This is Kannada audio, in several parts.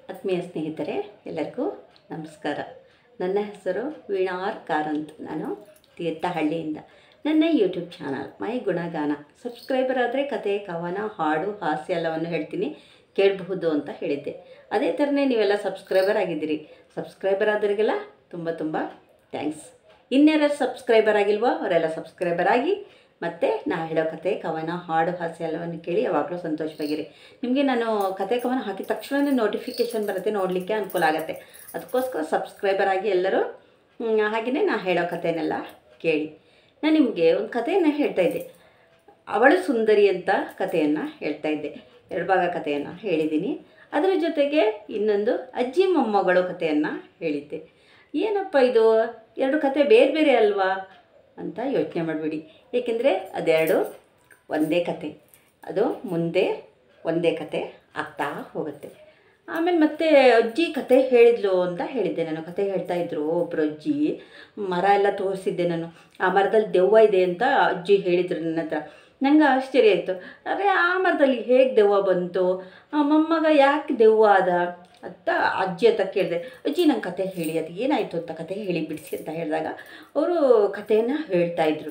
ಆತ್ಮೀಯ ಸ್ನೇಹಿತರೆ ಎಲ್ಲರಿಗೂ ನಮಸ್ಕಾರ ನನ್ನ ಹೆಸರು ವೀಣಾ ಆರ್ ಕಾರಂತ್ ನಾನು ತೀರ್ಥಹಳ್ಳಿಯಿಂದ ನನ್ನ ಯೂಟ್ಯೂಬ್ ಚಾನಲ್ ಮೈ ಗುಣಗಾನ ಸಬ್ಸ್ಕ್ರೈಬರ್ ಆದರೆ ಕತೆ ಕವನ ಹಾಡು ಹಾಸ್ಯ ಎಲ್ಲವನ್ನು ಹೇಳ್ತೀನಿ ಕೇಳಬಹುದು ಅಂತ ಹೇಳಿದ್ದೆ ಅದೇ ಥರನೇ ನೀವೆಲ್ಲ ಸಬ್ಸ್ಕ್ರೈಬರ್ ಆಗಿದ್ದೀರಿ ಸಬ್ಸ್ಕ್ರೈಬರ್ ಆದವರಿಗೆಲ್ಲ ತುಂಬ ತುಂಬ ಥ್ಯಾಂಕ್ಸ್ ಇನ್ಯಾರು ಸಬ್ಸ್ಕ್ರೈಬರ್ ಆಗಿಲ್ವೋ ಅವರೆಲ್ಲ ಸಬ್ಸ್ಕ್ರೈಬರ್ ಆಗಿ ಮತ್ತು ನಾ ಹೇಳೋ ಕತೆ ಕವನ ಹಾಡು ಹಾಸ್ಯ ಎಲ್ಲವನ್ನು ಕೇಳಿ ಯಾವಾಗಲೂ ಸಂತೋಷವಾಗಿರಿ ನಿಮಗೆ ನಾನು ಕತೆ ಕವನ ಹಾಕಿದ ತಕ್ಷಣವೇ ನೋಟಿಫಿಕೇಷನ್ ಬರುತ್ತೆ ನೋಡಲಿಕ್ಕೆ ಅನುಕೂಲ ಆಗುತ್ತೆ ಅದಕ್ಕೋಸ್ಕರ ಸಬ್ಸ್ಕ್ರೈಬರ್ ಆಗಿ ಎಲ್ಲರೂ ಹ್ಮ್, ಹಾಗೆಯೇ ನಾ ಹೇಳೋ ಕಥೆನೆಲ್ಲ ಕೇಳಿ ನಾನು ನಿಮಗೆ ಒಂದು ಕಥೆಯನ್ನು ಹೇಳ್ತಾ ಇದ್ದೆ ಅವಳು ಸುಂದರಿ ಅಂತ ಕಥೆಯನ್ನು ಹೇಳ್ತಾ ಇದ್ದೆ ಎರಡು ಭಾಗ ಕಥೆಯನ್ನು ಹೇಳಿದ್ದೀನಿ ಅದರ ಜೊತೆಗೆ ಇನ್ನೊಂದು ಅಜ್ಜಿ ಮೊಮ್ಮಗಳು ಕಥೆಯನ್ನು ಹೇಳಿದ್ದೆ ಏನಪ್ಪ ಇದು ಎರಡು ಕತೆ ಬೇರೆ ಬೇರೆ ಅಲ್ವಾ ಅಂತ ಯೋಚನೆ ಮಾಡಬೇಡಿ ಏಕೆಂದರೆ ಅದೆರಡು ಒಂದೇ ಕತೆ ಅದು ಮುಂದೆ ಒಂದೇ ಕತೆ ಆಗ್ತಾ ಹೋಗುತ್ತೆ ಆಮೇಲೆ ಮತ್ತೆ ಅಜ್ಜಿ ಕತೆ ಹೇಳಿದ್ಲು ಅಂತ ಹೇಳಿದ್ದೆ ನಾನು ಕತೆ ಹೇಳ್ತಾ ಇದ್ರು ಒಬ್ಬರು ಅಜ್ಜಿ ಮರ ಎಲ್ಲ ತೋರಿಸಿದ್ದೆ ನಾನು ಆ ಮರದಲ್ಲಿ ದೆವ್ವ ಇದೆ ಅಂತ ಅಜ್ಜಿ ಹೇಳಿದ್ರು ನನ್ನ ಹತ್ರ ನಂಗೆ ಆಶ್ಚರ್ಯ ಆಯಿತು ಅರೆ ಆ ಮರದಲ್ಲಿ ಹೇಗೆ ದೆವ್ವ ಬಂತು ಆ ಮೊಮ್ಮಗ ಯಾಕೆ ದೆವ್ವ ಆದ ಅಂತ ಅಜ್ಜಿ ಹತ್ರ ಕೇಳಿದೆ ಅಜ್ಜಿ ನಂಗೆ ಕತೆ ಹೇಳಿ ಅದು ಏನಾಯಿತು ಅಂತ ಕತೆ ಹೇಳಿ ಬಿಡಿಸಿ ಅಂತ ಹೇಳಿದಾಗ ಅವರು ಕಥೆಯನ್ನು ಹೇಳ್ತಾಯಿದ್ರು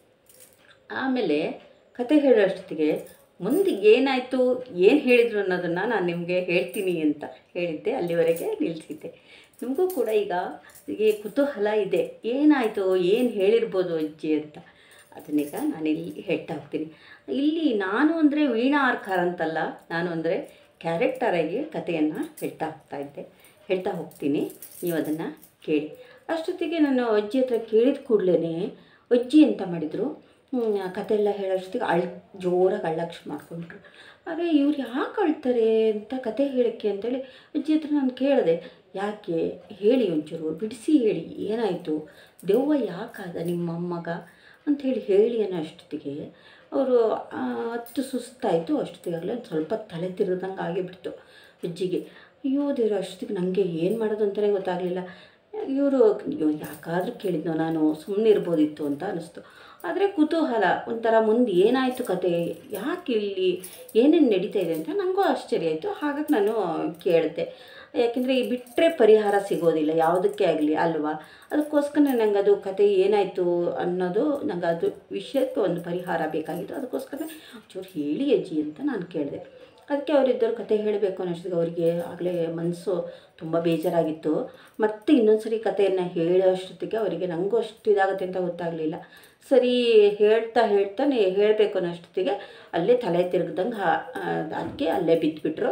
ಆಮೇಲೆ ಕತೆ ಹೇಳೋಷ್ಟೊತ್ತಿಗೆ ಮುಂದೆ ಏನಾಯಿತು ಏನು ಹೇಳಿದ್ರು ಅನ್ನೋದನ್ನು ನಾನು ನಿಮಗೆ ಹೇಳ್ತೀನಿ ಅಂತ ಹೇಳಿದ್ದೆ ಅಲ್ಲಿವರೆಗೆ ನಿಲ್ಲಿಸಿದ್ದೆ ನಿಮಗೂ ಕೂಡ ಈಗ ಈ ಕುತೂಹಲ ಇದೆ ಏನಾಯಿತು ಏನು ಹೇಳಿರ್ಬೋದು ಅಜ್ಜಿ ಅಂತ ಅದನ್ನೀಗ ನಾನು ಇಲ್ಲಿ ಹೇಳ್ತಾ ಹೋಗ್ತೀನಿ ಇಲ್ಲಿ ನಾನು ಅಂದರೆ ವೀಣಾ ಆರ್ಕಾರ್ ಅಂತಲ್ಲ ನಾನು ಅಂದರೆ ಕ್ಯಾರೆಕ್ಟರಾಗಿ ಕಥೆಯನ್ನು ಹೇಳ್ತಾ ಹೋಗ್ತಾ ಇದ್ದೆ ಹೇಳ್ತಾ ಹೋಗ್ತೀನಿ ನೀವು ಅದನ್ನು ಕೇಳಿ ಅಷ್ಟೊತ್ತಿಗೆ ನಾನು ಅಜ್ಜಿ ಹತ್ರ ಕೇಳಿದ ಕೂಡಲೇ ಅಜ್ಜಿ ಅಂತ ಮಾಡಿದರು ಕತೆ ಎಲ್ಲ ಹೇಳೋಷ್ಟೊತ್ತಿಗೆ ಅಳ್ ಜೋರಾಗಿ ಅಳ್ಳಕ್ಷ ಮಾಡ್ಕೊಂಡ್ರು ಆಗ ಇವ್ರು ಯಾಕೆ ಅಳ್ತಾರೆ ಅಂತ ಕತೆ ಹೇಳೋಕ್ಕೆ ಅಂತೇಳಿ ಅಜ್ಜಿ ಹತ್ರ ನಾನು ಕೇಳಿದೆ ಯಾಕೆ ಹೇಳಿ ಒಂಚೂರು ಬಿಡಿಸಿ ಹೇಳಿ ಏನಾಯಿತು ದೆವ್ವ ಯಾಕಾದ ನಿಮ್ಮ ಮೊಮ್ಮಗ ಅಂಥೇಳಿ ಹೇಳಿ ಅನ್ನೋ ಅಷ್ಟೊತ್ತಿಗೆ ಅವರು ಹತ್ತು ಸುಸ್ತಾಯಿತು ಅಷ್ಟೊತ್ತಿಗಾಗಲೇ ಒಂದು ಸ್ವಲ್ಪ ತಲೆ ತಿರುದಂಗೆ ಆಗಿಬಿಡ್ತು ಅಜ್ಜಿಗೆ ಅಯ್ಯೋ ದೇವ್ರ ಅಷ್ಟೊತ್ತಿಗೆ ನನಗೆ ಏನು ಮಾಡೋದು ಅಂತಲೇ ಗೊತ್ತಾಗಲಿಲ್ಲ ಇವರು ಯಾಕಾದರೂ ಕೇಳಿದ್ನೋ ನಾನು ಸುಮ್ಮನೆ ಇರ್ಬೋದಿತ್ತು ಅಂತ ಅನ್ನಿಸ್ತು ಆದರೆ ಕುತೂಹಲ ಒಂಥರ ಮುಂದೆ ಏನಾಯಿತು ಕತೆ ಯಾಕೆ ಇಲ್ಲಿ ಏನೇನು ನಡೀತಾ ಇದೆ ಅಂತ ನನಗೂ ಆಶ್ಚರ್ಯ ಆಯಿತು ಹಾಗಾಗಿ ನಾನು ಕೇಳಿದೆ ಯಾಕೆಂದರೆ ಈ ಬಿಟ್ಟರೆ ಪರಿಹಾರ ಸಿಗೋದಿಲ್ಲ ಯಾವುದಕ್ಕೆ ಆಗಲಿ ಅಲ್ವಾ ಅದಕ್ಕೋಸ್ಕರ ನಂಗೆ ಅದು ಕತೆ ಏನಾಯಿತು ಅನ್ನೋದು ನಂಗೆ ಅದು ವಿಷಯಕ್ಕೆ ಒಂದು ಪರಿಹಾರ ಬೇಕಾಗಿತ್ತು ಅದಕ್ಕೋಸ್ಕರ ಚೂರು ಹೇಳಿ ಅಜ್ಜಿ ಅಂತ ನಾನು ಕೇಳಿದೆ ಅದಕ್ಕೆ ಅವರಿದ್ದರು ಕತೆ ಹೇಳಬೇಕು ಅನ್ನೋಷ್ಟೊತ್ತಿಗೆ ಅವರಿಗೆ ಆಗಲೇ ಮನಸ್ಸು ತುಂಬ ಬೇಜಾರಾಗಿತ್ತು ಮತ್ತೆ ಇನ್ನೊಂದು ಸರಿ ಕಥೆಯನ್ನು ಹೇಳೋಷ್ಟೊತ್ತಿಗೆ ಅವರಿಗೆ ನನಗೂ ಅಷ್ಟು ಇದಾಗುತ್ತೆ ಅಂತ ಗೊತ್ತಾಗಲಿಲ್ಲ ಸರಿ ಹೇಳ್ತಾ ಹೇಳ್ತಾನೆ ಹೇಳಬೇಕು ಅನ್ನೋಷ್ಟೊತ್ತಿಗೆ ಅಲ್ಲೇ ತಲೆ ತಿರುಗ್ದಂಗೆ ಅದಕ್ಕೆ ಅಲ್ಲೇ ಬಿದ್ದುಬಿಟ್ರು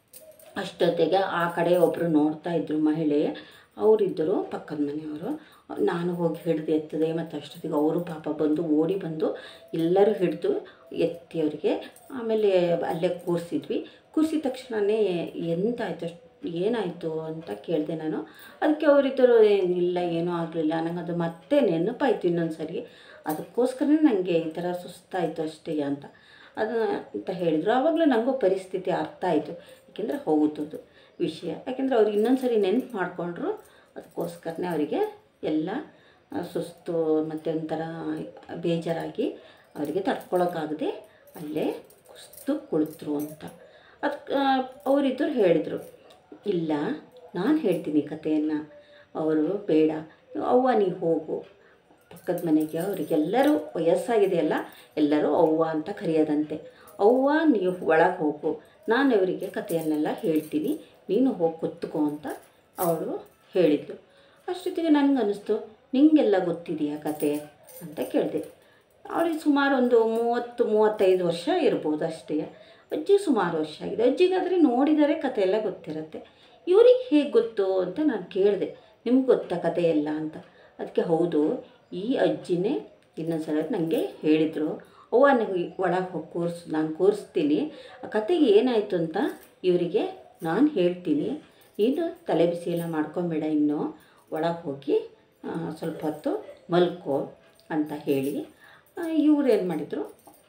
ಅಷ್ಟೊತ್ತಿಗೆ ಆ ಕಡೆ ಒಬ್ಬರು ನೋಡ್ತಾ ಇದ್ರು ಮಹಿಳೆ ಅವರಿದ್ದರು ಪಕ್ಕದ ಮನೆಯವರು ನಾನು ಹೋಗಿ ಹಿಡಿದು ಎತ್ತದೆ ಮತ್ತು ಅಷ್ಟೊತ್ತಿಗೆ ಅವರು ಪಾಪ ಬಂದು ಓಡಿ ಬಂದು ಎಲ್ಲರೂ ಹಿಡಿದು ಎತ್ತಿ ಅವರಿಗೆ ಆಮೇಲೆ ಅಲ್ಲೇ ಕೂರಿಸಿದ್ವಿ ಕೂರಿಸಿದ ತಕ್ಷಣವೇ ಎಂತಾಯ್ತು ಅಷ್ಟು ಏನಾಯಿತು ಅಂತ ಕೇಳಿದೆ ನಾನು ಅದಕ್ಕೆ ಅವರಿದ್ದರು ಏನಿಲ್ಲ ಏನೂ ಆಗಲಿಲ್ಲ ನಂಗೆ ಅದು ಮತ್ತೆ ನೆನಪಾಯ್ತು ಇನ್ನೊಂದು ಸರಿ ಅದಕ್ಕೋಸ್ಕರನೇ ನನಗೆ ಈ ಥರ ಸುಸ್ತಾಯಿತು ಅಷ್ಟೇ ಅಂತ ಅದು ಅಂತ ಹೇಳಿದರು ಆವಾಗಲೂ ನನಗೂ ಪರಿಸ್ಥಿತಿ ಅರ್ಥ ಆಯಿತು ಯಾಕೆಂದರೆ ಹೌದು ಅದು ವಿಷಯ ಯಾಕೆಂದರೆ ಅವ್ರಿಗೆ ಇನ್ನೊಂದು ಸರಿ ನೆನ್ಪು ಮಾಡಿಕೊಂಡ್ರು ಅದಕ್ಕೋಸ್ಕರನೇ ಅವರಿಗೆ ಎಲ್ಲ ಸುಸ್ತು ಮತ್ತು ಒಂಥರ ಬೇಜಾರಾಗಿ ಅವರಿಗೆ ತಡ್ಕೊಳಕ್ಕಾಗದೆ ಅಲ್ಲೇ ಕುಸ್ತು ಕುಳಿತರು ಅಂತ ಅದಕ್ಕೆ ಅವರಿದ್ದರು ಹೇಳಿದರು ಇಲ್ಲ ನಾನು ಹೇಳ್ತೀನಿ ಕಥೆಯನ್ನು ಅವರು ಬೇಡ ಅವ್ವ ನೀ ಹೋಗು ಪಕ್ಕದ ಮನೆಗೆ ಅವರಿಗೆಲ್ಲರೂ ವಯಸ್ಸಾಗಿದೆಯಲ್ಲ ಎಲ್ಲರೂ ಅವ್ವ ಅಂತ ಕರೆಯೋದಂತೆ ಅವ್ವ ನೀವು ಒಳಗೆ ಹೋಗು ನಾನು ಅವರಿಗೆ ಕಥೆಯನ್ನೆಲ್ಲ ಹೇಳ್ತೀನಿ ನೀನು ಹೋಗಿ ಕೂತ್ಕೋ ಅಂತ ಅವಳು ಹೇಳಿದ್ಲು ಅಷ್ಟೊತ್ತಿಗೆ ನನಗೆ ಅನ್ನಿಸ್ತು ನಿಂಗೆಲ್ಲ ಗೊತ್ತಿದೆಯಾ ಕತೆ ಅಂತ ಕೇಳಿದೆ ಅವಳಿಗೆ ಸುಮಾರು ಒಂದು ಮೂವತ್ತು ಮೂವತ್ತೈದು ವರ್ಷ ಇರ್ಬೋದು ಅಷ್ಟೇ ಅಜ್ಜಿ ಸುಮಾರು ವರ್ಷ ಆಗಿದೆ ಅಜ್ಜಿಗಾದರೆ ನೋಡಿದರೆ ಕತೆ ಎಲ್ಲ ಗೊತ್ತಿರುತ್ತೆ ಇವ್ರಿಗೆ ಹೇಗೆ ಗೊತ್ತು ಅಂತ ನಾನು ಕೇಳಿದೆ ನಿಮ್ಗೆ ಗೊತ್ತಾ ಕತೆ ಎಲ್ಲ ಅಂತ ಅದಕ್ಕೆ ಹೌದು ಈ ಅಜ್ಜಿನೇ ಇನ್ನೊಂದು ಸಲ ನನಗೆ ಹೇಳಿದರು ಅವ್ವ ನನಗೆ ಒಳಗೆ ಹೋಗಿ ಕೂರಿಸ್ ನಾನು ಕೂರಿಸ್ತೀನಿ ಆ ಕತೆಗೆ ಏನಾಯಿತು ಅಂತ ಇವರಿಗೆ ನಾನು ಹೇಳ್ತೀನಿ ನೀನು ತಲೆ ಬಿಸಿ ಎಲ್ಲ ಮಾಡ್ಕೊಂಬೇಡ ಇನ್ನು ಒಳಗೆ ಹೋಗಿ ಆ, ಸ್ವಲ್ಪ ಹೊತ್ತು ಮಲ್ಕೋ ಅಂತ ಹೇಳಿ ಇವ್ರು ಏನು ಮಾಡಿದರು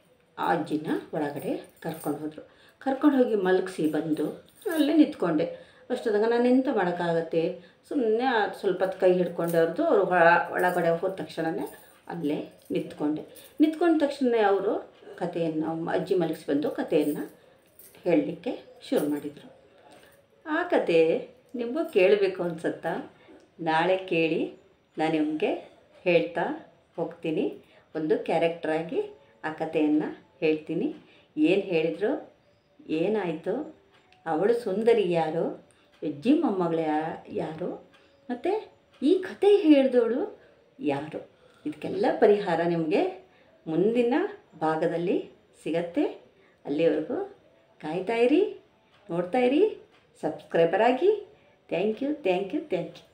ಆ ಅಜ್ಜಿನ ಒಳಗಡೆ ಕರ್ಕೊಂಡು ಹೋದರು ಕರ್ಕೊಂಡು ಹೋಗಿ ಮಲಗಿಸಿ ಬಂದು ಅಲ್ಲೇ ನಿಂತ್ಕೊಂಡೆ ಅಷ್ಟೊತ್ತಾಗ ನಾನು ಎಂತ ಮಾಡೋಕ್ಕಾಗತ್ತೆ ಸುಮ್ಮನೆ ಸ್ವಲ್ಪ ಹೊತ್ತು ಕೈ ಹಿಡ್ಕೊಂಡೆ ಅವ್ರದ್ದು ಅವರು ಒಳ ಒಳಗಡೆ ಹೋದ ತಕ್ಷಣವೇ ಅಲ್ಲೇ ನಿಂತ್ಕೊಂಡೆ ನಿಂತ್ಕೊಂಡ ತಕ್ಷಣ ಅವರು ಕಥೆಯನ್ನು ಅಜ್ಜಿ ಮಲಗಿಸಿ ಬಂದು ಕಥೆಯನ್ನು ಹೇಳಲಿಕ್ಕೆ ಶುರು ಮಾಡಿದರು ಆ ಕತೆ ನಿಮಗೂ ಕೇಳಬೇಕು ಅನ್ಸುತ್ತಾ ನಾಳೆ ಕೇಳಿ ನಾನು ನಿಮಗೆ ಹೇಳ್ತಾ ಹೋಗ್ತೀನಿ ಒಂದು ಕ್ಯಾರೆಕ್ಟ್ರಾಗಿ ಆ ಕಥೆಯನ್ನು ಹೇಳ್ತೀನಿ ಏನು ಹೇಳಿದ್ರು ಏನಾಯಿತು ಅವಳು ಸುಂದರಿ ಯಾರು ಅಜ್ಜಿ ಮೊಮ್ಮಗಳು ಯಾ- ಯಾರು ಮತ್ತು ಈ ಕತೆ ಹೇಳಿದವಳು ಯಾರು ಇದಕ್ಕೆಲ್ಲ ಪರಿಹಾರ ನಿಮಗೆ ಮುಂದಿನ ಭಾಗದಲ್ಲಿ ಸಿಗತ್ತೆ ಅಲ್ಲಿವರೆಗೂ ಕಾಯ್ತಾ ಇರಿ ನೋಡ್ತಾ ಇರಿ ಸಬ್ಸ್ಕ್ರೈಬರ್ ಆಗಿ thank you thank you thank you